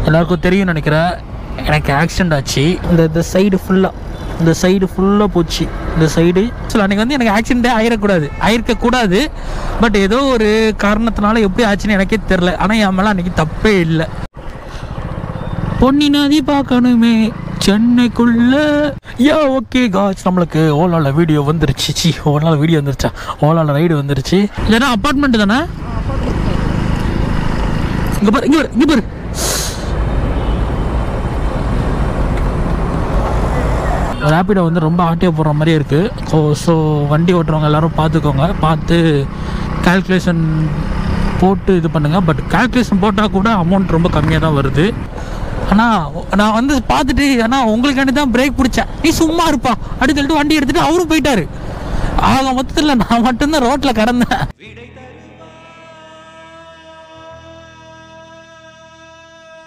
எல்லாருக்கும் தெரியும் நினைக்கிறேன் எனக்கு ஆக்சிடெண்ட் ஆச்சு இந்த இந்த சைடு ஃபுல்லாக இந்த சைடு ஃபுல்லாக போச்சு இந்த சைடு ஸோ அன்றைக்கி வந்து எனக்கு ஆக்சிடென்ட்டே ஆயிடக்கூடாது ஆயிருக்கக்கூடாது பட் ஏதோ ஒரு காரணத்தினால எப்படி ஆச்சுன்னு எனக்கே தெரில ஆனால் என் மேலே அன்றைக்கி தப்பே இல்லை பொன்னி நதி பார்க்கணுமே சென்னைக்குள்ள யா ஓகே காய்ஸ் நம்மளுக்கு ஓலாவில் வீடியோ வந்துருச்சு சி ஓலாவில் வீடியோ வந்துருச்சா ஓலாவில் ரைடு வந்துருச்சு ஏன்னா அப்பார்ட்மெண்ட் தானே இங்கே பாரு இங்கே பாரு இங்கே பாரு ரேப்பிடோ வந்து ரொம்ப ஆட்டியோ போடுற மாதிரியே இருக்குது ஸோ ஸோ வண்டி ஓட்டுறவங்க எல்லாரும் பார்த்துக்கோங்க பார்த்து கால்குலேஷன் போட்டு இது பண்ணுங்கள் பட் கால்குலேஷன் போட்டால் கூட அமௌண்ட் ரொம்ப கம்மியாக தான் வருது ஆனால் நான் வந்து பார்த்துட்டு ஆனால் உங்களுக்காண்டி தான் பிரேக் பிடிச்சேன் நீ சும்மா இருப்பா அப்படின்னு சொல்லிட்டு வண்டி எடுத்துகிட்டு அவரும் போயிட்டாரு ஆக மொத்தத்தில் நான் மட்டும்தான் ரோட்டில் கடந்தேன்